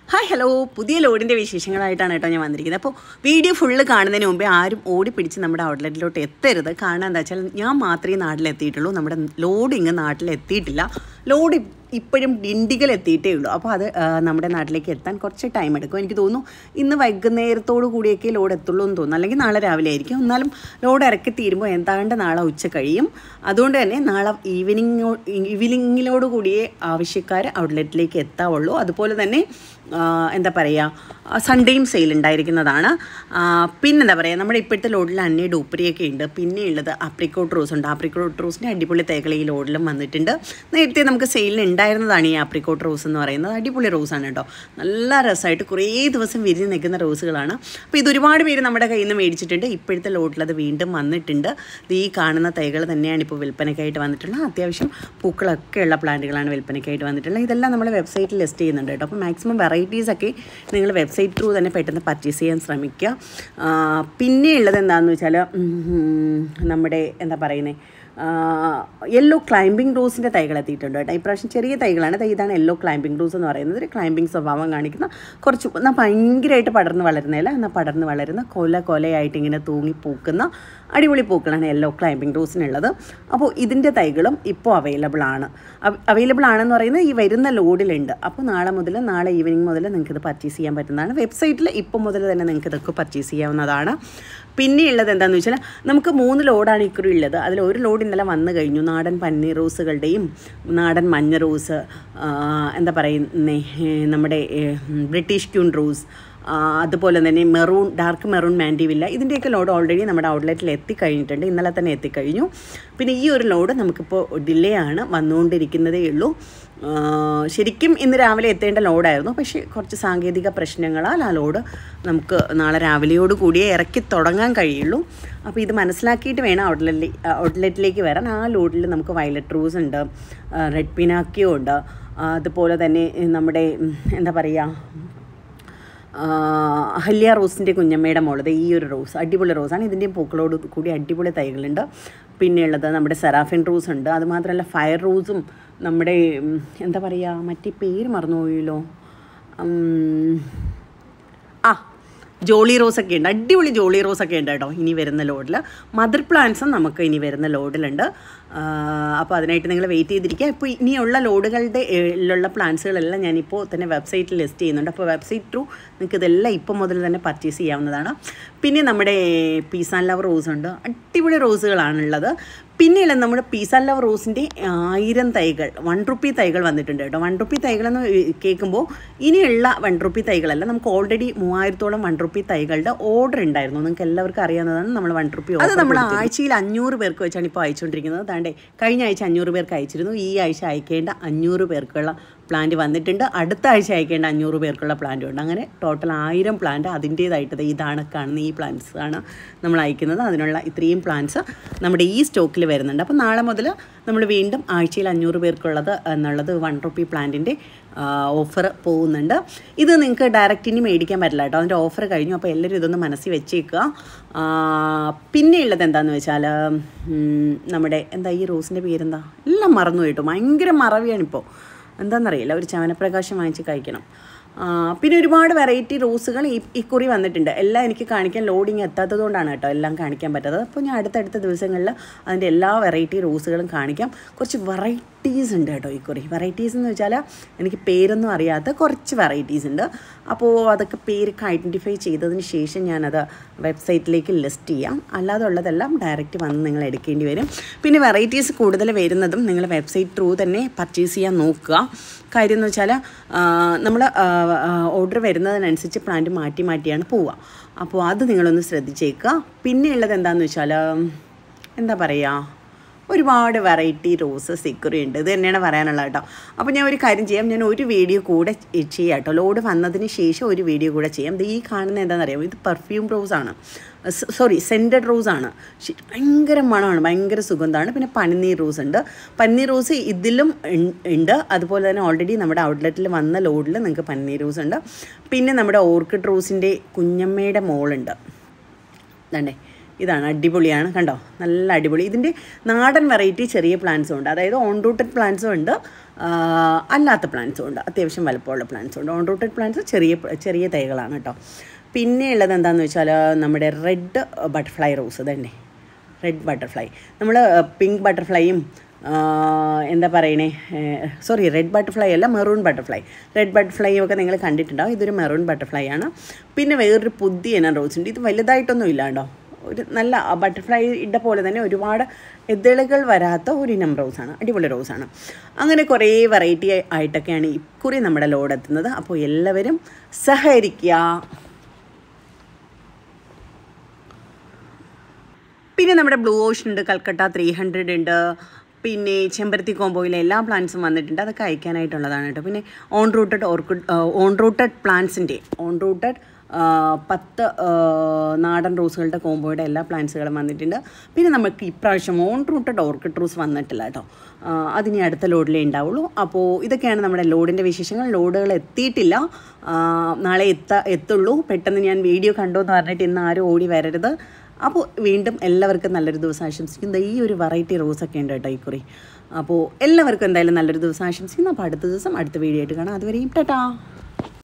hi hello പുതിയ ലോഡിൻ്റെ വിശേഷങ്ങളായിട്ടാണ് കേട്ടോ ഞാൻ വന്നിരിക്കുന്നത് അപ്പോൾ വീഡിയോ ഫുള്ള് കാണുന്നതിന് മുമ്പേ ആരും ഓടി പിടിച്ച് നമ്മുടെ ഔട്ട്ലെറ്റിലോട്ട് എത്തരുത് കാണാൻ എന്താ വെച്ചാൽ ഞാൻ മാത്രമേ നാട്ടിലെത്തിയിട്ടുള്ളൂ നമ്മുടെ ലോഡ് ഇങ്ങ് നാട്ടിലെത്തിയിട്ടില്ല ലോഡ് ഇപ്പോഴും ഡിണ്ടിഗൽ എത്തിയിട്ടേ ഉള്ളൂ അപ്പോൾ അത് ആ, നമ്മുടെ നാട്ടിലേക്ക് എത്താൻ കുറച്ച് ടൈം എടുക്കും എനിക്ക് തോന്നുന്നു ഇന്ന് വൈകുന്നേരത്തോടു കൂടിയൊക്കെ ലോഡ് എത്തുള്ളൂ എന്ന് തോന്നുന്നു അല്ലെങ്കിൽ നാളെ രാവിലെ ആയിരിക്കും എന്നാലും ലോഡ് ഇറക്കി തീരുമ്പോൾ എന്താണ്ട് നാളെ ഉച്ച കഴിയും അതുകൊണ്ട് തന്നെ നാളെ ഈവനിങ്ങോ ഈവനിങ്ങിലോട് കൂടിയേ ആവശ്യക്കാർ ഔട്ട്ലെറ്റിലേക്ക് എത്താവുള്ളൂ അതുപോലെ തന്നെ ആ, എന്താ പറയുക സൺഡേയും സെയിൽ ഉണ്ടായിരിക്കുന്നതാണ് ആ, പിന്നെന്താ പറയുക നമ്മുടെ ഇപ്പോഴത്തെ ലോഡിൽ അന്യ ഡൂപ്പറിയൊക്കെ ഉണ്ട് പിന്നെ ഉള്ളത് ആപ്രിക്കോട്ട് റോസ് ഉണ്ട് ആപ്രിക്കോട്ട് റോസിൻ്റെ അടിപൊളി തേകൾ ഈ ലോഡിലും വന്നിട്ടുണ്ട് നേരത്തെ നമുക്ക് സെയിലിന് ഉണ്ടായിരുന്നതാണ് ഈ ആപ്രിക്കോട്ട് റോസ് എന്ന് പറയുന്നത് അടിപൊളി റോസാണ് കേട്ടോ നല്ല രസമായിട്ട് കുറേ ദിവസം വിരിഞ്ഞ് നിൽക്കുന്ന റോസുകളാണ് അപ്പോൾ ഇത് ഒരുപാട് പേര് നമ്മുടെ കയ്യിൽ നിന്ന് മേടിച്ചിട്ടുണ്ട് ഇപ്പോഴത്തെ ലോഡിൽ അത് വീണ്ടും വന്നിട്ടുണ്ട് ഇത് ഈ കാണുന്ന തൈകൾ തന്നെയാണ് ഇപ്പോൾ വിൽപ്പനയ്ക്കായിട്ട് വന്നിട്ടുള്ളത് അത്യാവശ്യം പൂക്കളൊക്കെ ഉള്ള പ്ലാന്റുകളാണ് വിൽപ്പനയ്ക്കായിട്ട് വന്നിട്ടുള്ളത് ഇതെല്ലാം നമ്മൾ വെബ്സൈറ്റിൽ ലിസ്റ്റ് ചെയ്യുന്നുണ്ട് കേട്ടോ അപ്പോൾ മാക്സിമം വെറൈറ്റീസ് ഒക്കെ നിങ്ങൾ വെബ്സൈറ്റ് ത്രൂ തന്നെ പെട്ടെന്ന് പർച്ചേസ് ചെയ്യാൻ ശ്രമിക്കുക ആ, പിന്നെ ഉള്ളത് എന്താണെന്ന് വെച്ചാൽ ഉം, നമ്മുടെ എന്താ പറയുന്നത് യെല്ലോ ക്ലൈംബിംഗ് റോസിൻ്റെ തൈകൾ എത്തിയിട്ടുണ്ട് കേട്ടോ ഇപ്രാവശ്യം ചെറിയ തൈകളാണ് ദേ ഇതാണ് യെല്ലോ ക്ലൈംബിംഗ് റോസ് എന്ന് പറയുന്നത് ഒരു ക്ലൈംബിംഗ് സ്വഭാവം കാണിക്കുന്ന കുറച്ച് എന്നാൽ ഭയങ്കരമായിട്ട് പടർന്ന് വളരുന്നില്ല എന്നാൽ പടർന്ന് വളരുന്ന കൊല കൊലയായിട്ട് ഇങ്ങനെ തൂങ്ങി പൂക്കുന്ന അടിപൊളി പൂക്കളാണ് യെല്ലോ ക്ലൈംബിംഗ് റോസിനുള്ളത് അപ്പോൾ ഇതിൻ്റെ തൈകളും ഇപ്പോൾ അവൈലബിൾ ആണ് അവൈലബിൾ ആണെന്ന് പറയുന്നത് ഈ വരുന്ന ലോഡിലുണ്ട് അപ്പോൾ നാളെ മുതൽ നാളെ ഈവനിങ് മുതൽ നിങ്ങൾക്ക് ഇത് പർച്ചേസ് ചെയ്യാൻ പറ്റുന്നതാണ് വെബ്സൈറ്റിൽ ഇപ്പോൾ മുതൽ തന്നെ നിങ്ങൾക്ക് ഇതൊക്കെ പർച്ചേസ് ചെയ്യാവുന്നതാണ് പിന്നെ ഉള്ളത് എന്താണെന്ന് വെച്ചാൽ നമുക്ക് മൂന്ന് ലോഡാണ് ഇക്കുറി ഉള്ളത് അതിൽ ഒരു ലോഡ് ഇന്നലെ വന്നു കഴിഞ്ഞു നാടൻ പന്നീർ റോസുകളുടെയും നാടൻ മഞ്ഞ റോസ് ആ, എന്താ പറയുന്നേ നമ്മുടെ ഏ, ബ്രിട്ടീഷ് ക്യൂൺ റോസ് ആ, അതുപോലെ തന്നെ മെറൂൺ ഡാർക്ക് മെറൂൺ മാൻഡിവില്ല ഇതിൻ്റെയൊക്കെ ലോഡ് ഓൾറെഡി നമ്മുടെ ഔട്ട്ലെറ്റിൽ എത്തിക്കഴിഞ്ഞിട്ടുണ്ട് ഇന്നലെ തന്നെ എത്തിക്കഴിഞ്ഞു പിന്നെ ഈ ഒരു ലോഡ് നമുക്കിപ്പോൾ ഡിലേ ആണ് വന്നുകൊണ്ടിരിക്കുന്നതേ ഉള്ളൂ ആ, ശരിക്കും ഇന്ന് രാവിലെ എത്തേണ്ട ലോഡായിരുന്നു പക്ഷേ കുറച്ച് സാങ്കേതിക പ്രശ്നങ്ങളാൽ ആ ലോഡ് നമുക്ക് നാളെ രാവിലെയോട് കൂടിയേ ഇറക്കി തുടങ്ങാൻ കഴിയുള്ളൂ അപ്പോൾ ഇത് മനസ്സിലാക്കിയിട്ട് വേണം ഔട്ട്ലെറ്റിൽ ഔട്ട്ലെറ്റിലേക്ക് വരാൻ ആ ലോഡിൽ നമുക്ക് വയലറ്റ് റോസ് ഉണ്ട് റെഡ് പിനാക്കിയോ ഉണ്ട് ആ, അതുപോലെ തന്നെ നമ്മുടെ ഉം, എന്താ പറയുക ഹല്യ റോസിൻ്റെ കുഞ്ഞമ്മയുടെ മോളത് ഈ ഒരു റോസ് അടിപൊളി റോസാണ് ഇതിൻ്റെയും പൂക്കളോട് കൂടി അടിപൊളി തൈകളുണ്ട് പിന്നെയുള്ളത് നമ്മുടെ സെറാഫിൻ റോസ് ഉണ്ട് അതുമാത്രമല്ല ഫയർ റോസും നമ്മുടെ ഉം, എന്താ പറയുക മറ്റേ പേര് മറന്നുപോയല്ലോ ഉം, ആ ജോളി റോസ് ഒക്കെ ഉണ്ട് അടിപൊളി ജോളി റോസ് ഒക്കെ ഉണ്ട് കേട്ടോ ഇനി വരുന്ന ലോഡിൽ മദർ പ്ലാന്റ്സും നമുക്ക് ഇനി വരുന്ന ലോഡിലുണ്ട് അപ്പോൾ അതിനായിട്ട് നിങ്ങൾ വെയിറ്റ് ചെയ്തിരിക്കുക ഇപ്പോൾ ഇനിയുള്ള ലോഡുകളുടെ ഉള്ള പ്ലാന്റ്സുകളെല്ലാം ഞാനിപ്പോൾ തന്നെ വെബ്സൈറ്റിൽ ലിസ്റ്റ് ചെയ്യുന്നുണ്ട് അപ്പോൾ വെബ്സൈറ്റ് ത്രൂ നിങ്ങൾക്ക് ഇതെല്ലാം ഇപ്പോൾ മുതൽ തന്നെ പർച്ചേസ് ചെയ്യാവുന്നതാണ് പിന്നെ നമ്മുടെ പീസ് ആൻഡ് ലവ് റോസ് ഉണ്ട് അടിപൊളി റോസുകളാണുള്ളത് പിന്നെയുള്ള നമ്മുടെ പീസ് ആൻഡ് ലവ് റോസിൻ്റെ ആയിരം തൈകൾ വൺ റുപ്പി തൈകൾ വന്നിട്ടുണ്ട് കേട്ടോ വൺ റുപ്പി തൈകളെന്ന് കേൾക്കുമ്പോൾ ഇനിയുള്ള വൺ റുപ്പി തൈകളല്ല നമുക്ക് ഓൾറെഡി മൂവായിരത്തോളം വൺ റുപ്പി തൈകളുടെ ഓർഡർ ഉണ്ടായിരുന്നു നിങ്ങൾക്ക് എല്ലാവർക്കും അറിയാവുന്നതാണ് നമ്മൾ വൺ റുപ്പി അത് നമ്മൾ ആഴ്ചയിൽ അഞ്ഞൂറ് പേർക്ക് വെച്ചാണ് ഇപ്പോൾ അയച്ചുകൊണ്ടിരിക്കുന്നത് അതാണ്ട് കഴിഞ്ഞ ആഴ്ച അഞ്ഞൂറ് പേർക്ക് അയച്ചിരുന്നു ഈ ആഴ്ച അയക്കേണ്ട അഞ്ഞൂറ് പേർക്കുള്ള പ്ലാന്റ് വന്നിട്ടുണ്ട് അടുത്ത ആഴ്ച അയക്കേണ്ട അഞ്ഞൂറ് പേർക്കുള്ള പ്ലാന്റ് ഉണ്ട് അങ്ങനെ ടോട്ടൽ ആയിരം പ്ലാന്റ് അതിൻ്റേതായിട്ട് ദേ ഇതാണ് കാണുന്ന ഈ പ്ലാന്റ്സ് ആണ് നമ്മൾ അയക്കുന്നത് അതിനുള്ള ഇത്രയും പ്ലാന്റ്സ് നമ്മുടെ ഈ സ്റ്റോക്കിൽ വരുന്നുണ്ട് അപ്പോൾ നാളെ മുതൽ നമ്മൾ വീണ്ടും ആഴ്ചയിൽ അഞ്ഞൂറ് പേർക്കുള്ളത് എന്നുള്ളത് വൺ റുപ്പി പ്ലാന്റിൻ്റെ ഓഫർ പോകുന്നുണ്ട് ഇത് നിങ്ങൾക്ക് ഡയറക്റ്റ് ഇനി മേടിക്കാൻ പറ്റില്ല കേട്ടോ അതിൻ്റെ ഓഫർ കഴിഞ്ഞു അപ്പോൾ എല്ലാവരും ഇതൊന്ന് മനസ്സിൽ വെച്ചേക്കുക ആ, പിന്നെ ഉള്ളത് എന്താണെന്ന് വെച്ചാൽ ഉം, നമ്മുടെ എന്താ ഈ റോസിൻ്റെ പേരെന്താ എല്ലാം മറന്നു കേട്ടോ ഭയങ്കര മറവിയാണിപ്പോൾ എന്താണെന്നറിയില്ല ഒരു ചവനപ്രകാശം വാങ്ങിച്ച് കഴിക്കണം ആ, പിന്നെ ഒരുപാട് വെറൈറ്റി റോസുകൾ ഈ ഇക്കുറി വന്നിട്ടുണ്ട് എല്ലാം എനിക്ക് കാണിക്കാൻ ലോഡിങ് എത്താത്തത് കൊണ്ടാണ് കേട്ടോ എല്ലാം കാണിക്കാൻ പറ്റാത്തത് അപ്പോൾ ഞാൻ അടുത്തടുത്ത ദിവസങ്ങളിൽ അതിൻ്റെ എല്ലാ വെറൈറ്റി റോസുകളും കാണിക്കാം കുറച്ച് വെറൈറ്റീസ് ഉണ്ട് കേട്ടോ ഇക്കുറി വെറൈറ്റീസ് എന്ന് വെച്ചാൽ എനിക്ക് പേരൊന്നും അറിയാത്ത കുറച്ച് വെറൈറ്റീസ് ഉണ്ട് അപ്പോൾ അതൊക്കെ പേരൊക്കെ ഐഡൻറ്റിഫൈ ചെയ്തതിന് ശേഷം ഞാനത് വെബ്സൈറ്റിലേക്ക് ലിസ്റ്റ് ചെയ്യാം അല്ലാതെ ഉള്ളതെല്ലാം ഡയറക്റ്റ് വന്ന് നിങ്ങൾ എടുക്കേണ്ടി വരും പിന്നെ വെറൈറ്റീസ് കൂടുതൽ വരുന്നതും നിങ്ങൾ വെബ്സൈറ്റ് ത്രൂ തന്നെ പർച്ചേസ് ചെയ്യാൻ നോക്കുക കാര്യം എന്ന് വെച്ചാൽ നമ്മൾ ഓർഡർ വരുന്നതിനനുസരിച്ച് പ്ലാന്റ് മാറ്റി മാറ്റിയാണ് പോവുക അപ്പോൾ അത് നിങ്ങളൊന്ന് ശ്രദ്ധിച്ചേക്കുക പിന്നെ ഉള്ളത് എന്താണെന്ന് വെച്ചാൽ എന്താ പറയുക ഒരുപാട് വെറൈറ്റി റോസസ് ഇക്കുറി ഉണ്ട് ഇത് തന്നെയാണ് പറയാനുള്ളത് കേട്ടോ അപ്പോൾ ഞാൻ ഒരു കാര്യം ചെയ്യാം ഞാൻ ഒരു വീഡിയോ കൂടെ ചെ- ചെയ്യാം കേട്ടോ ലോഡ് വന്നതിന് ശേഷം ഒരു വീഡിയോ കൂടെ ചെയ്യാം ഇത് ഈ കാണുന്നത് എന്താണെന്നറിയാമോ ഇത് പെർഫ്യൂം റോസാണ് സോറി സെൻറ്റഡ് റോസാണ് ശരി, ഭയങ്കര മണമാണ് ഭയങ്കര സുഗന്ധമാണ് പിന്നെ പനിനീർ റോസ് ഉണ്ട് പനിനീർ റോസ് ഇതിലും ഉൺ- ഉണ്ട് അതുപോലെ തന്നെ ഓൾറെഡി നമ്മുടെ ഔട്ട്ലെറ്റിൽ വന്ന ലോഡിൽ നിങ്ങൾക്ക് പനിനീർ റോസ് ഉണ്ട് പിന്നെ നമ്മുടെ ഓർക്കിഡ് റോസിൻ്റെ കുഞ്ഞമ്മയുടെ മോളുണ്ട് ഇതണ്ടേ ഇതാണ് അടിപൊളിയാണ് കണ്ടോ നല്ല അടിപൊളി ഇതിൻ്റെ നാടൻ വെറൈറ്റി ചെറിയ പ്ലാന്റ്സും ഉണ്ട് അതായത് ഓൺ റൂട്ടഡ് പ്ലാന്റ്സും ഉണ്ട് ആ, അല്ലാത്ത പ്ലാന്റ്സും ഉണ്ട് അത്യാവശ്യം വലുപ്പമുള്ള പ്ലാന്റ്സും ഉണ്ട് ഓൺ റൂട്ടഡ് പ്ലാന്റ്സ് ചെറിയ ചെറിയ തൈകളാണ് കേട്ടോ പിന്നെ ഉള്ളത് എന്താണെന്ന് വെച്ചാൽ നമ്മുടെ റെഡ് ബട്ടർഫ്ലൈ റോസ് തന്നെ റെഡ് ബട്ടർഫ്ലൈ നമ്മൾ പിങ്ക് ബട്ടർഫ്ലൈയും എന്താ പറയണേ സോറി റെഡ് ബട്ടർഫ്ലൈ അല്ല മെറൂൺ ബട്ടർഫ്ലൈ റെഡ് ബട്ടർഫ്ലൈയും ഒക്കെ നിങ്ങൾ കണ്ടിട്ടുണ്ടാവും ഇതൊരു മെറൂൺ ബട്ടർഫ്ലൈ ആണ് പിന്നെ വേറൊരു പുതിയ ഇനം റോസ് ഉണ്ട് ഇത് വലുതായിട്ടൊന്നും ഇല്ല കേട്ടോ ഒരു നല്ല ബട്ടർഫ്ലൈയുടെ പോലെ തന്നെ ഒരുപാട് എതിളുകൾ വരാത്ത ഒരു ഇനം റോസാണ് അടിപൊളി റോസാണ് അങ്ങനെ കുറേ വെറൈറ്റി ആയിട്ടൊക്കെയാണ് ഇക്കുറി നമ്മുടെ ലോഡ് എത്തുന്നത് അപ്പോൾ എല്ലാവരും സഹകരിക്കുക പിന്നെ നമ്മുടെ ബ്ലൂ ഓഷൻ ഉണ്ട് കൽക്കട്ട ത്രീ ഹൺഡ്രഡ് ഉണ്ട് പിന്നെ ചെമ്പരത്തി കോമ്പോയിലെ എല്ലാ പ്ലാന്റ്സും വന്നിട്ടുണ്ട് അതൊക്കെ അയക്കാനായിട്ടുള്ളതാണ് കേട്ടോ പിന്നെ on rooted orchid on rooted പ്ലാന്റ്സിൻ്റെ ഓൺ റൂട്ടഡ് പത്ത് ആ, നാടൻ റോസുകളുടെ കോമ്പോയുടെ എല്ലാ പ്ലാന്റ്സുകളും വന്നിട്ടുണ്ട് പിന്നെ നമുക്ക് ഇപ്രാവശ്യം ഓൺ റൂട്ടഡ് ഓർക്കിഡ് റോസ് വന്നിട്ടില്ല കേട്ടോ ആ, അതിനി അടുത്ത ലോഡിലേ ഉണ്ടാവുള്ളൂ അപ്പോൾ ഇതൊക്കെയാണ് നമ്മുടെ ലോഡിൻ്റെ വിശേഷങ്ങൾ ലോഡുകൾ എത്തിയിട്ടില്ല ആ, നാളെ എത്ത എത്തുള്ളൂ പെട്ടെന്ന് ഞാൻ വീഡിയോ കണ്ടു എന്ന് പറഞ്ഞിട്ട് ഇന്ന് ആരും ഓടി വരരുത് അപ്പോൾ വീണ്ടും എല്ലാവർക്കും നല്ലൊരു ദിവസം ആശംസിക്കുന്നു ഈ ഒരു വെറൈറ്റി റോസൊക്കെ ഉണ്ട് കേട്ടോ ഇക്കുറി അപ്പോൾ എല്ലാവർക്കും എന്തായാലും നല്ലൊരു ദിവസം ആശംസിക്കുന്നു അപ്പോൾ അടുത്ത ദിവസം അടുത്ത വീഡിയോ ആയിട്ട് കാണാം അതുവരെയും ടാറ്റാ